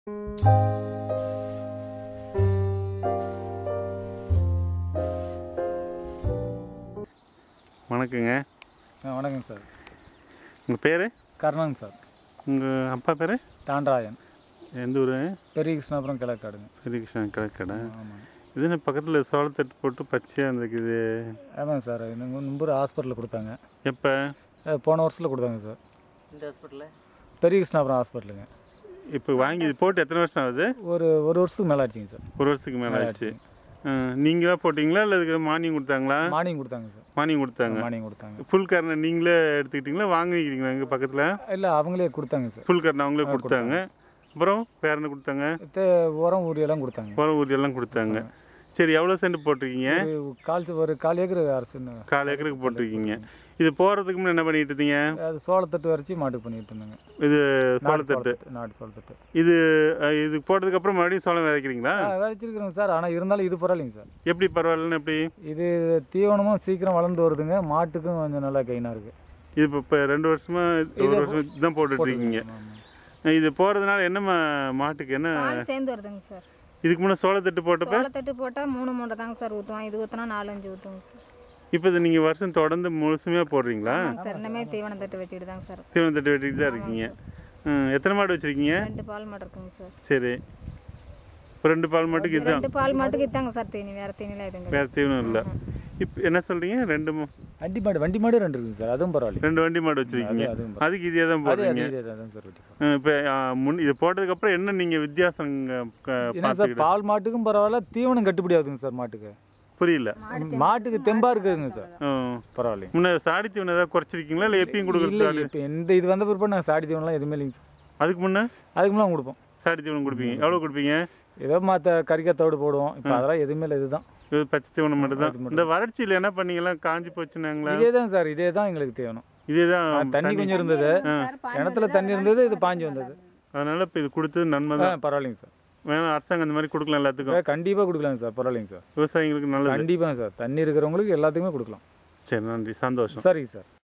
வணக்கங்க ஆ வணக்கம் சார் உங்கள் பேர் கர்ணன் சார் உங்கள் அப்பா பேர் தாண்டராயன் எந்த ஊர் பெரிய கிருஷ்ணாபுரம் கிழக்காடுங்க பெரியகிருஷ்ணன் கிழக்கடை ஆமாங்க இது என்ன பக்கத்தில் சோளத்தட்டு போட்டு பச்சையாக இருந்துக்குது ஆமாங்க சார் எனக்கு நம்பர் ஹாஸ்பிட்டலில் கொடுத்தாங்க எப்போ அஹ் போன வருஷத்தில் கொடுத்தாங்க சார் இந்த ஹாஸ்பிட்டலில் பெரிய கிருஷ்ணாபுரம் ஹாஸ்பிட்டலுங்க இப்போ வாங்கி இது போட்டு எத்தனை வருஷம் ஆகுது ஒரு ஒரு வருஷத்துக்கு மேலே ஆச்சுங்க சார் ஒரு வருஷத்துக்கு மேலே ஆச்சு நீங்களா போட்டிங்களா இல்லை அதுக்கு மானியம் கொடுத்தாங்களா மார்னிங் கொடுத்தாங்க சார் மானியம் கொடுத்தாங்க மார்னிங் கொடுத்தாங்க ஃபுல் கர்னை நீங்களே எடுத்துக்கிட்டீங்களா வாங்கிக்கிறீங்களா எங்கள் பக்கத்தில் இல்லை அவங்களே கொடுத்தாங்க சார் ஃபுல் கர்னை அவங்களே கொடுத்தாங்க அப்புறம் வேற என்ன கொடுத்தாங்க தே உரம் ஊரியெல்லாம் கொடுத்தாங்க உரம் ஊரியெல்லாம் கொடுத்தாங்க சரி எவ்வளோ சென்ட் போட்டிருக்கீங்க ஒரு கால் ச- ஒரு கால் ஏக்கர் அரசுன்னு கால் ஏக்கருக்கு போட்டிருக்கீங்க இது போகிறதுக்கு முன்னே என்ன பண்ணிட்டு இருந்தீங்க அது சோளத்தட்டு வரைச்சி மாட்டுக்கு பண்ணிட்டு இருந்தாங்க இது நாட்டு சோளத்தட்டு சோளத்தட்டு, நாட்டு சோளத்தட்டு இது அஹ், இது போட்டதுக்கு அப்புறம் மறுபடியும் சோளம் விதைக்கிறீங்களா ஆ, விளைச்சிருக்கிறோங்க சார் ஆனால் இருந்தாலும் இது பரவாயில்லைங்க சார் எப்படி பரவாயில்லன்னு எப்படி இது தீவனமும் சீக்கிரம் வளர்ந்து வருதுங்க மாட்டுக்கும் கொஞ்சம் நல்லா கைனாக இருக்குது இது இப்போ இப்போ ரெண்டு வருஷமா ஒரு வருஷம் தான் போட்டுட்டு இருக்கீங்க இது போகிறதுனால என்ன மா- மாட்டுக்கு என்ன பால் சேர்ந்து வருதுங்க சார் இதுக்கு முன்னே சோளத்தட்டு போட்டப்ப சோளத்தட்டு போட்டால் மூணு மூட்டை தாங்க சார் ஊற்றுவோம் இது ஊற்றினா நாலஞ்சு ஊற்றுவோங்க சார் இப்போ இது நீங்கள் வருஷம் தொடர்ந்து முழுசுமையாக போடுறீங்களா ஆமாங்க சார் இன்னமே தீவனம் தட்டு வச்சுட்டு தாங்க சார் தீவனம் தட்டு வெட்டிட்டு தான் இருக்கீங்க ம், எத்தனை மாடு வச்சுருக்கீங்க ரெண்டு பால் மாடு இருக்குங்க சார் சரி இப்போ ரெண்டு பால் மாட்டுக்கு இதுதான் ரெண்டு பால் மாட்டுக்கு இதாங்க சார் தீனி வேறு தீனிலாம் எதுங்க வேறு தீவனம் இல்லை இப்போ என்ன சொல்கிறீங்க ரெண்டு ம- வண்டி மாடு வண்டி மாடு ரெண்டு இருக்குங்க சார் அதுவும் பரவாயில்ல ரெண்டு வண்டி மாடு வச்சுருக்கீங்க அது- அதுவும் அதுக்கு இதே தான் அது போடுறீங்க அது இதே தான் சார் வெட்டி இப்போ முன் இது போட்டதுக்கப்புறம் என்ன நீங்கள் வித்தியாசம் க- க- என்ன சார் பார்த்துக்கிட்டு பால் மாட்டுக்கும் பரவாயில்ல தீவனம் கட்டுப்படி ஆகுதுங்க சார் மாட்டுக்கு புரியல மாட்டுக்கு தெம்பா இருக்குதுங்க சார் ம். பரவாயில்லைங்க முன்ன சாடி தீவனம் ஏதாவது குறைச்சிருக்கீங்களா இல்லை எப்பயும் இல்லை கொடுக்குறது இப்போ இந்த இது வந்த பிற்பாடு நாங்கள் சாடி தீவனம்லாம் எதுவுமே இல்லைங்க சார் அதுக்கு முன்னே அதுக்கு முன்னாடி கொடுப்போம் சாடி தீவனம் கொடுப்பீங்க எவ்வளோ கொடுப்பீங்க ஏதோ மற்ற கறிக்கத்தோடு போடுவோம் இப்போ அதெல்லாம் எதுவுமே இல்லை இதுதான் இது பச்சை தீவனம் மட்டும் அது தான் மட்டும். இந்த வறட்சியில் என்ன பண்ணீங்களா காஞ்சி போச்சுனாங்களா இதே தான் சார் இதே தான் எங்களுக்கு தேவணும் இதே தான் தண்ணி கொஞ்சம் இருந்தது கிணத்துல தண்ணி இருந்தது இது பாஞ்சு வந்தது அதனால இப்போ இது கொடுத்தது நன்மை ஆ தான் பரவாயில்லைங்க சார் வேணாம் அரசாங்கம் இந்த மாதிரி கொடுக்கலாம் எல்லாத்துக்கும் கண்டிப்பாக கொடுக்கலாங்க சார் பரவாயில்லைங்க சார் விவசாயிங்களுக்கு நல்லது கண்டிப்பாக சார் தண்ணி இருக்கிறவங்களுக்கு எல்லாத்துக்குமே கொடுக்கலாம் சரி நன்றி சந்தோஷம் சரிங்க சார்